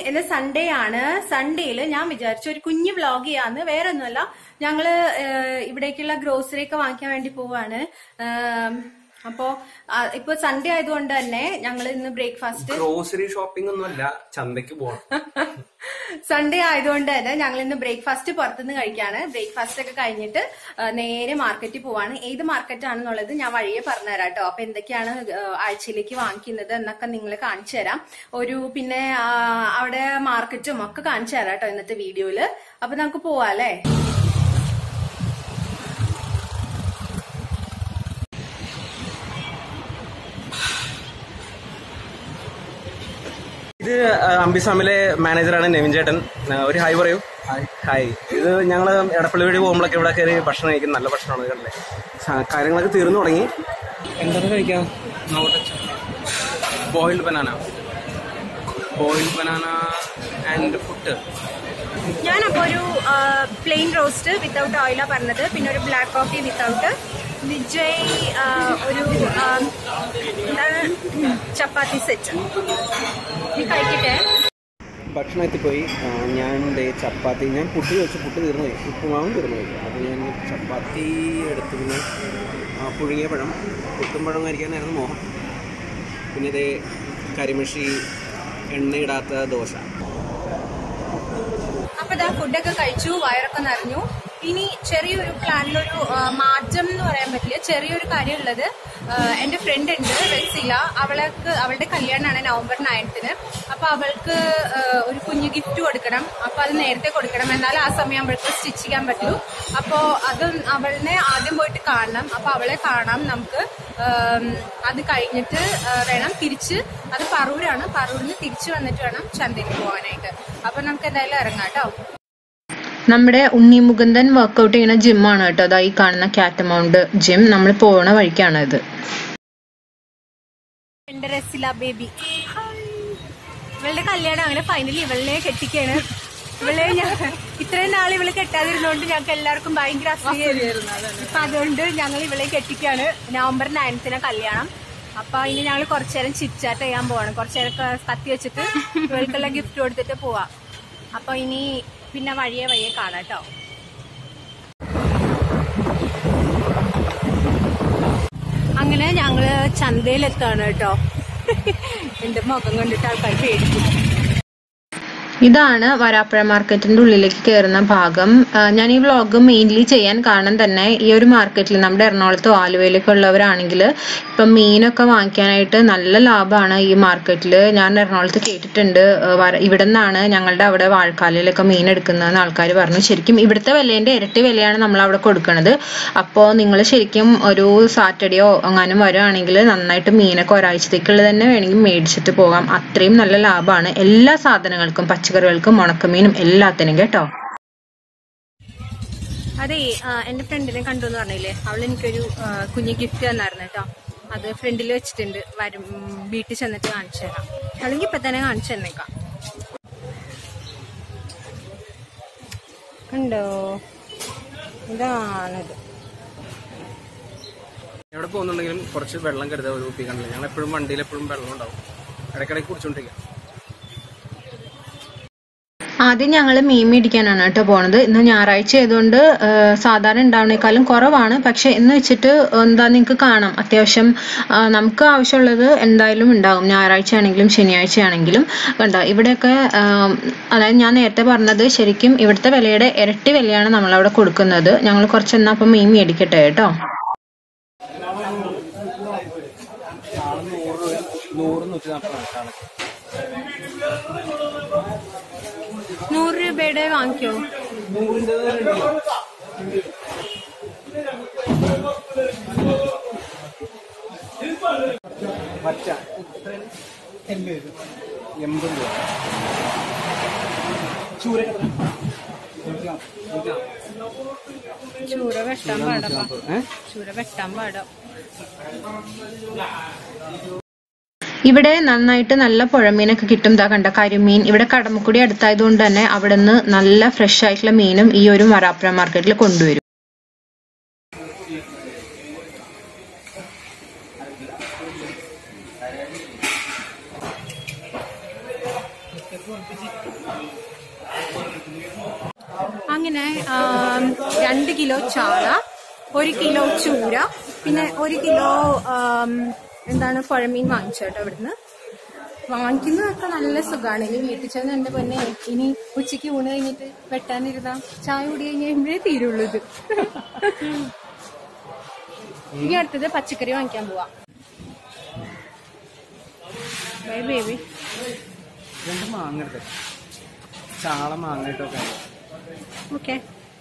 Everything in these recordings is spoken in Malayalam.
ഇന്ന് സൺഡേ ആണ് സൺഡേയിൽ ഞാൻ വിചാരിച്ചു ഒരു കുഞ്ഞു വ്ളോഗ് ചെയ്യാന്ന് വേറെ ഒന്നുമല്ല ഞങ്ങള് ഏഹ്, ഇവിടേക്കുള്ള ഗ്രോസറി ഒക്കെ വാങ്ങിക്കാൻ വേണ്ടി പോവാണ് ഏഹ്, അപ്പോ ആ, ഇപ്പൊ സൺഡേ ആയതുകൊണ്ട് തന്നെ ഞങ്ങൾ ഇന്ന് ബ്രേക്ക്ഫാസ്റ്റ് ഗ്രോസറി ഷോപ്പിംഗ് ഒന്നുമല്ല ചന്തയ്ക്ക് പോകണം സൺഡേ ആയതുകൊണ്ട് തന്നെ ഞങ്ങൾ ഇന്ന് ബ്രേക്ക്ഫാസ്റ്റ് പുറത്തുനിന്ന് കഴിക്കാണ് ബ്രേക്ക്ഫാസ്റ്റ് ഒക്കെ കഴിഞ്ഞിട്ട് ആ, നേരെ മാർക്കറ്റിൽ പോവാണ് ഏത് മാർക്കറ്റ് ആണെന്നുള്ളത് ഞാൻ വഴിയെ പറഞ്ഞുതരാം കേട്ടോ അപ്പൊ എന്തൊക്കെയാണ് ആ, ആഴ്ചയിലേക്ക് വാങ്ങിക്കുന്നത് എന്നൊക്കെ നിങ്ങൾ കാണിച്ചു തരാം ഒരു പിന്നെ ആ, അവിടെ മാർക്കറ്റും ഒക്കെ കാണിച്ചു തരാം കേട്ടോ ഇന്നത്തെ വീഡിയോയില് അപ്പൊ നമുക്ക് പോവാം അല്ലേ ഇത് ആ, അംബിസാമിലെ മാനേജറാണ് നെവിൻ ചേട്ടൻ ആ, ഒരു ഹായ് പറയൂ ഹായ് ഇത് ഞങ്ങൾ എടപ്പള്ളി വഴി പോകുമ്പോഴൊക്കെ ഇവിടെ കയറി ഭക്ഷണം കഴിക്കും നല്ല ഭക്ഷണമാണ് ഇത് കണ്ടേ സ- കാര്യങ്ങളൊക്കെ തീർന്നു തുടങ്ങി എന്താണ് കഴിക്കാം boiled banana boiled banana and food ഞാനപ്പോ ഒരു പ്ലെയിൻ റോസ്റ്റ് വിത്തൗട്ട് ഓയിലാ പറഞ്ഞത് പിന്നെ ഒരു ബ്ലാക്ക് കോഫി വിത്തൗട്ട് വിജയ് ആ, ഒരു ആ, എന്താണ് ചപ്പാത്തി സെറ്റ് നീ കഴിക്കട്ടെ ഭക്ഷണം എത്തിപ്പോയി ആ, ഞാൻ ദേ ചപ്പാത്തി ഞാൻ പുട്ട് ചോദിച്ചു പുട്ട് തീർന്നു പോയി ഉപ്പുമാവും തീർന്നു പോയി അപ്പോൾ ഞാൻ ചപ്പാത്തി എടുത്ത് പിന്നെ ആ, പുഴുങ്ങിയ പഴം പുട്ടും പഴം കഴിക്കാനായിരുന്നു മോഹം പിന്നെ ഇതേ കരിമഷി എണ്ണയിടാത്ത ദോശ അപ്പൊ ഇതാ ഫുഡൊക്കെ കഴിച്ചു വയറൊക്കെ നിറഞ്ഞു ഇനി ചെറിയൊരു പ്ലാനിലൊരു ആ, മാറ്റം എന്ന് പറയാൻ പറ്റില്ല ചെറിയൊരു കാര്യമുള്ളത് ആ, എന്റെ ഫ്രണ്ട് ഉണ്ട് റെസില അവൾക്ക് അവളുടെ കല്യാണമാണ് നവംബർ നയൻത്തിന് അപ്പൊ അവൾക്ക് ആ, ഒരു കുഞ്ഞു ഗിഫ്റ്റ് കൊടുക്കണം അപ്പൊ അത് നേരത്തെ കൊടുക്കണം എന്നാൽ ആ സമയം അവൾക്ക് സ്റ്റിച്ച് ചെയ്യാൻ പറ്റൂ അപ്പോ അത് അവളിനെ ആദ്യം പോയിട്ട് കാണണം അപ്പൊ അവളെ കാണാം നമുക്ക് ആം, അത് കഴിഞ്ഞിട്ട് ആ, വേണം തിരിച്ച് അത് പറൂരാണ് പറൂരിന് തിരിച്ചു വന്നിട്ട് വേണം ചന്തയിൽ പോകാനായിട്ട് അപ്പൊ നമുക്ക് എന്തായാലും ഇറങ്ങാം കേട്ടോ നമ്മുടെ ഉണ്ണി മുകുന്ദൻ വർക്കൗട്ട് ചെയ്യുന്ന ജിമ്മാണ് കേട്ടോ അതാ ഈ കാണുന്ന കാറ്റമൗണ്ട് ജിം നമ്മൾ പോണ വഴിക്കാണ് ഇത് എന്റെ റെസില ബേബി ഇവളുടെ കല്യാണം അങ്ങനെ ഫൈനലി ഇവളിനെ കെട്ടിക്കാണ് ഇവളെ ഞാൻ ഇത്രയും നാൾ ഇവള് കെട്ടാതിരുന്നോണ്ട് ഞങ്ങൾക്ക് എല്ലാവർക്കും ഭയങ്കര അസൂയായിരുന്നു അപ്പൊ അതുകൊണ്ട് ഞങ്ങൾ ഇവളെ കെട്ടിക്കാണ് നവംബർ നയൻത്തിന് കല്യാണം അപ്പൊ ഇനി ഞങ്ങൾ കുറച്ചേരം ചിറ്റാറ്റ് ചെയ്യാൻ പോവാണ് കുറച്ചേരം ക- കത്തി വെച്ചിട്ട് ഇവൾക്കുള്ള ഗിഫ്റ്റ് കൊടുത്തിട്ട് പോവാം അപ്പൊ ഇനി പിന്നെ വഴിയെ വഴിയെ കാണാം കേട്ടോ അങ്ങനെ ഞങ്ങള് ചന്തയിലെത്താണ് കേട്ടോ എന്റെ മുഖം കണ്ടിട്ട് ആൾക്കാർ പേടിക്കും ഇതാണ് വരാപ്പുഴ മാർക്കറ്റിന്റെ ഉള്ളിലേക്ക് കയറുന്ന ഭാഗം ആ, ഞാൻ ഈ വ്ളോഗ് മെയിൻലി ചെയ്യാൻ കാരണം തന്നെ ഈ ഒരു മാർക്കറ്റിൽ നമ്മുടെ എറണാകുളത്തോ ആലുവയിലൊക്കെ ഉള്ളവരാണെങ്കിൽ ഇപ്പം മീനൊക്കെ വാങ്ങിക്കാനായിട്ട് നല്ല ലാഭമാണ് ഈ മാർക്കറ്റിൽ ഞാൻ എറണാകുളത്ത് കേട്ടിട്ടുണ്ട് ആ, വര- ഇവിടെ നിന്നാണ് ഞങ്ങളുടെ അവിടെ വാഴക്കാലിലൊക്കെ മീൻ എടുക്കുന്നതെന്ന് ആൾക്കാർ പറഞ്ഞു ശരിക്കും ഇവിടുത്തെ വിലേന്റെ ഇരട്ടി വിലയാണ് നമ്മൾ അവിടെ കൊടുക്കുന്നത് അപ്പോൾ നിങ്ങൾ ശരിക്കും ഒരു സാറ്റർഡേയോ അങ്ങാനും വരുവാണെങ്കിൽ നന്നായിട്ട് മീനൊക്കെ ഒരാഴ്ചത്തേക്കുള്ളത് തന്നെ വേണമെങ്കിൽ മേടിച്ചിട്ട് പോകാം അത്രയും നല്ല ലാഭമാണ് എല്ലാ സാധനങ്ങൾക്കും പച്ചക്കറികൾക്കും ഉണക്കമീനും എല്ലാത്തിനും കേട്ടോ അതെ ആ, എന്റെ ഫ്രണ്ടിനെ കണ്ടു എന്ന് പറഞ്ഞില്ലേ അവൾ എനിക്കൊരു ആ, കുഞ്ഞു ഗിഫ്റ്റ് തന്നായിരുന്നു കേട്ടോ അത് ഫ്രണ്ടിൽ വെച്ചിട്ടുണ്ട് വരും ഉം, വീട്ടിൽ ചെന്നിട്ട് കാണിച്ചു തരാം അല്ലെങ്കിൽ ഇപ്പൊ തന്നെ കാണിച്ചു തന്നേക്കാം കണ്ടോ ഇതാണിത് എവിടെ പോകുന്നുണ്ടെങ്കിലും കുറച്ച് വെള്ളം കരുതാൻ ഒരു കുപ്പി കണ്ടില്ല ഞങ്ങൾ എപ്പോഴും വണ്ടിയിൽ എപ്പോഴും വെള്ളം ഉണ്ടാവും ഇടയ്ക്കിടയ്ക്ക് കുടിച്ചോണ്ടിരിക്കാം ആദ്യം ഞങ്ങൾ മീൻ മേടിക്കാനാണ് കേട്ടോ പോണത് ഇന്ന് ഞായറാഴ്ച ആയതുകൊണ്ട് ആ, സാധാരണ ഉണ്ടാവുന്നേക്കാളും കുറവാണ് പക്ഷെ എന്ന് വെച്ചിട്ട് എന്താ നിങ്ങൾക്ക് കാണാം അത്യാവശ്യം ആ, നമുക്ക് ആവശ്യമുള്ളത് എന്തായാലും ഉണ്ടാകും ഞായറാഴ്ച ആണെങ്കിലും ശനിയാഴ്ച ആണെങ്കിലും കണ്ടോ ഇവിടെയൊക്കെ ആ, അതായത് ഞാൻ നേരത്തെ പറഞ്ഞത് ശരിക്കും ഇവിടുത്തെ വിലയുടെ ഇരട്ടി വിലയാണ് നമ്മളവിടെ കൊടുക്കുന്നത് ഞങ്ങൾ കുറച്ച് എന്നാ അപ്പം മീൻ മേടിക്കട്ടെ കേട്ടോ നൂറ് നൂറ്റി നാൽപ്പത് നൂറ് രൂപയുടെ വാങ്ങിക്കോ പച്ച എൺപത് രൂപ ചൂര ചൂര വെട്ടാൻ പാടാ ഏഹ് ചൂര വെട്ടാൻ പാടാ ഇവിടെ നന്നായിട്ട് നല്ല പുഴമീനൊക്കെ കിട്ടും ദാ കണ്ട കരിമീൻ ഇവിടെ കടമക്കുടി അടുത്തായതുകൊണ്ട് തന്നെ അവിടെ നിന്ന് നല്ല ഫ്രഷ് ആയിട്ടുള്ള മീനും ഈ ഒരു മറാപ്പുഴ മാർക്കറ്റിൽ കൊണ്ടുവരും അങ്ങനെ ആം, രണ്ട് കിലോ ചാള ഒരു കിലോ ചൂര പിന്നെ ഒരു കിലോ ആം, എന്താണ് പുഴമീൻ വാങ്ങിച്ചു കേട്ടോ ഇവിടുന്ന് വാങ്ങിക്കുന്നതൊക്കെ നല്ല സുഖമാണ് ഇനി വീട്ടിൽ ചെന്ന് എന്റെ പൊന്നെ ഇനി ഉച്ചയ്ക്ക് ഊണ് കഴിഞ്ഞിട്ട് വെട്ടാനിരുന്ന ചായ കുടി കഴിഞ്ഞ് കഴിയുമ്പോഴേ തീരുള്ളൂ ഇത് ഇനി അടുത്തത് പച്ചക്കറി വാങ്ങിക്കാൻ പോവാ ബൈ ബേബി രണ്ട് മാങ്ങ എടുത്തേ ചാള മാങ്ങ ഇട്ടൊക്കെ ഓക്കെ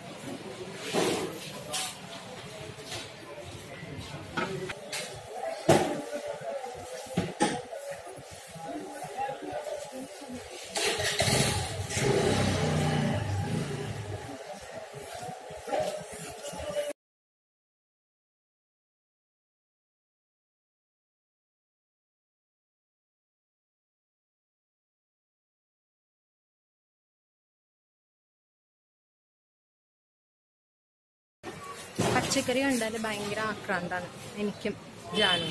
പച്ചക്കറി കണ്ടാൽ ഭയങ്കര ആക്രാന്താണ് എനിക്കും ജാനും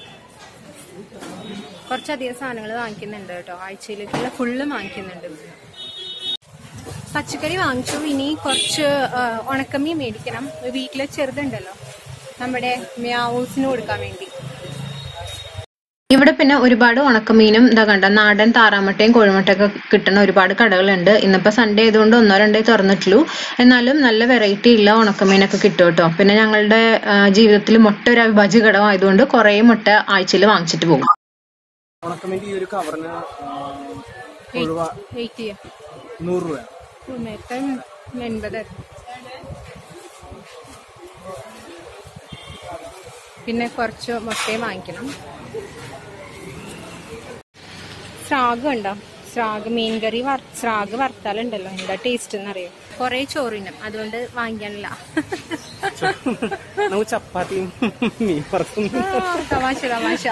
കുറച്ചധികം സാധനങ്ങൾ വാങ്ങിക്കുന്നുണ്ട് കേട്ടോ ആഴ്ചയിലേക്കുള്ള ഫുള്ള് വാങ്ങിക്കുന്നുണ്ട് പച്ചക്കറി വാങ്ങിച്ചു ഇനി കുറച്ച് ആ, ഉണക്കമീൻ മേടിക്കണം വീട്ടിലെ ചെറുതുണ്ടല്ലോ നമ്മുടെ മ്യാവൂസിന് കൊടുക്കാൻ വേണ്ടി ഇവിടെ പിന്നെ ഒരുപാട് ഉണക്കമീനും ഇതാ കണ്ട നാടൻ താറാമുട്ടയും കോഴിമുട്ടയൊക്കെ കിട്ടുന്ന ഒരുപാട് കടകളുണ്ട് ഇന്നിപ്പോ സൺഡേ ആയതുകൊണ്ട് ഒന്നോ രണ്ടേ തുറന്നിട്ടുള്ളൂ എന്നാലും നല്ല വെറൈറ്റി ഉള്ള ഉണക്കമീനൊക്കെ കിട്ടും കേട്ടോ പിന്നെ ഞങ്ങളുടെ ആ, ജീവിതത്തിൽ മുട്ട ഒരു അവിഭാജ്യ ഘടകമായതുകൊണ്ട് കുറേ മുട്ട ആഴ്ചയിൽ വാങ്ങിച്ചിട്ട് പോകും ഉണക്കമീൻ്റെ ഈ ഒരു കവറിന് ഒഴിവ വെയിറ്റ് ചെയ്യാം നൂറ് രൂപ നേരത്തെ എൺപത് പിന്നെ കുറച്ച് മുട്ടയും വാങ്ങിക്കണം സ്രാഗ് ഉണ്ടോ സ്രാഗ് മീൻകറി വർ സ്രാഗ് വറുത്താലുണ്ടല്ലോ എന്താ ടേസ്റ്റ് എന്നറിയോ കുറെ ചോറിനും അതുകൊണ്ട് വാങ്ങിക്കാനില്ല നമുക്ക് ചപ്പാത്തിയും മീൻ വറുത്തും ആ, തമാശ തമാശ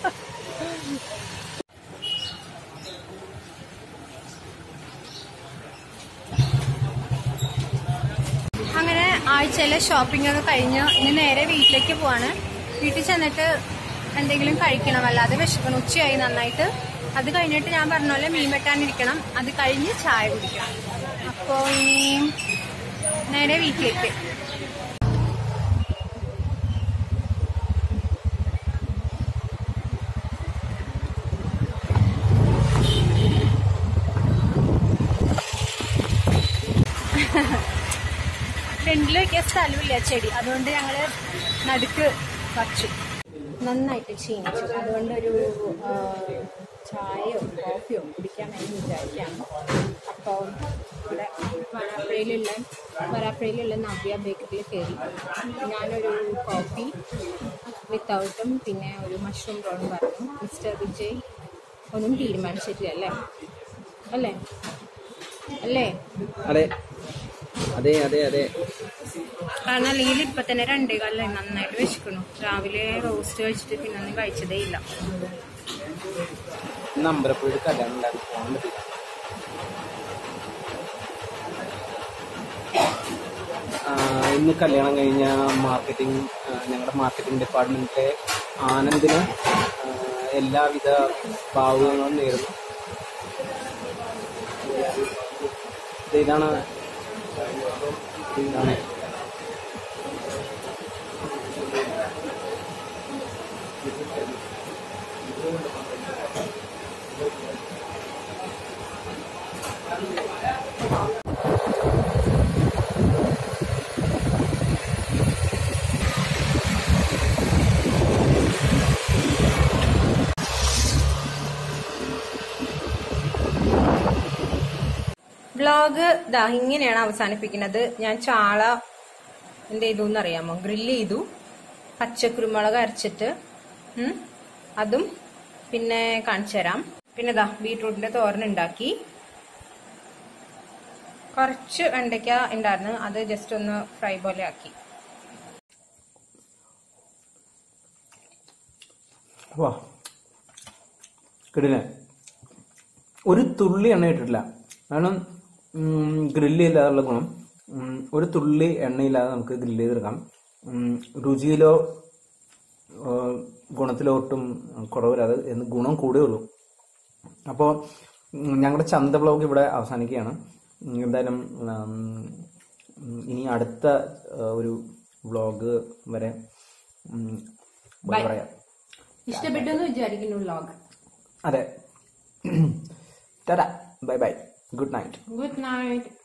അങ്ങനെ ആഴ്ചയിലെ ഷോപ്പിംഗ് ഒക്കെ കഴിഞ്ഞ് ഇനി നേരെ വീട്ടിലേക്ക് പോവാണ് വീട്ടിൽ ചെന്നിട്ട് എന്തെങ്കിലും കഴിക്കണം അല്ലാതെ വിശക്കണം ഉച്ചയായി നന്നായിട്ട് അത് കഴിഞ്ഞിട്ട് ഞാൻ പറഞ്ഞ പോലെ മീൻ വെട്ടാനിരിക്കണം അത് കഴിഞ്ഞ് ചായ കുടിക്കണം അപ്പോൾ ഇനി നേരെ വീട്ടിലേക്ക് ഫ്രണ്ടിൽ വെക്കാൻ സ്ഥലമില്ല ചെടി അതുകൊണ്ട് ഞങ്ങള് നടുക്ക് വച്ചു നന്നായിട്ട് ക്ഷീണിച്ചു അതുകൊണ്ട് ഒരു ആ, ചായയോ കോഫിയോ കുടിക്കാൻ വേണ്ടി വിചാരിക്കാം അപ്പോൾ ഇവിടെ വരാപ്പുഴയിലുള്ള വരാപ്പുഴയിലുള്ള നവ്യ ബേക്കറിയിൽ കയറി ഞാനൊരു കോഫി വിത്തൗട്ടും പിന്നെ ഒരു മഷ്റൂം റോളും പറഞ്ഞു മിസ്റ്റർ വിജയ് ഒന്നും തീരുമാനിച്ചിട്ടില്ല അല്ലേ അല്ലേ അല്ലേ അതെ അതെ അതെ അതെ കാരണം അല്ലെങ്കിൽ ഇപ്പൊ തന്നെ രണ്ടേ കാലിലായി നന്നായിട്ട് വിശക്കണു രാവിലെ റോസ്റ്റ് കഴിച്ചിട്ട് പിന്നെ ഒന്നും കഴിച്ചതേ ഇല്ല ഇന്ന് അമ്പലപ്പുഴയിൽ കല്യാണം ഉണ്ടായിരുന്നു പോകാൻ പറ്റില്ല ആ, ഇന്ന് കല്യാണം കഴിഞ്ഞ മാർക്കറ്റിംഗ് ഞങ്ങളുടെ മാർക്കറ്റിംഗ് ഡിപ്പാർട്ട്മെന്റിലെ ആനന്ദിന് ആ, എല്ലാവിധ ഭാവുകങ്ങളും നേരുന്നു ഇത് ഇതാണ് ഇതാണ് വ്ളോഗ് ദാ ഇങ്ങനെയാണ് അവസാനിപ്പിക്കുന്നത് ഞാൻ ചാള എന്ത് ചെയ്തു എന്നറിയാമോ ഗ്രില്ല് ചെയ്തു പച്ചക്കുരുമുളക് അരച്ചിട്ട് ഉം, അതും പിന്നെ കാണിച്ചു തരാം പിന്നെ ദാ ബീട്രൂട്ടിന്റെ തോരൻ ഉണ്ടാക്കി കുറച്ച് വെണ്ടയ്ക്ക ഉണ്ടായിരുന്നു അത് ജസ്റ്റ് ഒന്ന് ഫ്രൈ പോലെ ആക്കി വാ കിടില ഒരു തുള്ളി എണ്ണ ഇട്ടിട്ടില്ല കാരണം ഗ്രില്ല് ചെയ്താലുള്ള ഗുണം ഉം, ഒരു തുള്ളി എണ്ണയില്ലാതെ നമുക്ക് ഗ്രില്ല് ചെയ്തെടുക്കാം ഉം, രുചിയിലോ ആ, ഗുണത്തിലോ ഒട്ടും കുറവ് വരാതെ എന്ന് ഗുണം കൂടേ ഉള്ളൂ അപ്പോൾ ഉം, ഞങ്ങളുടെ ചന്ത വ്ളോഗ് ഇവിടെ അവസാനിക്കുകയാണ് ഉം, എന്തായാലും ഉം, ഉം, ഇനി അടുത്ത ആ, ഒരു വ്ളോഗ് വരെ ഉം, എന്താ പറയാ ഇഷ്ടപ്പെട്ടു എന്ന് വിചാരിക്കുന്നു വ്ലോഗ് അതെ tata bye bye good night good night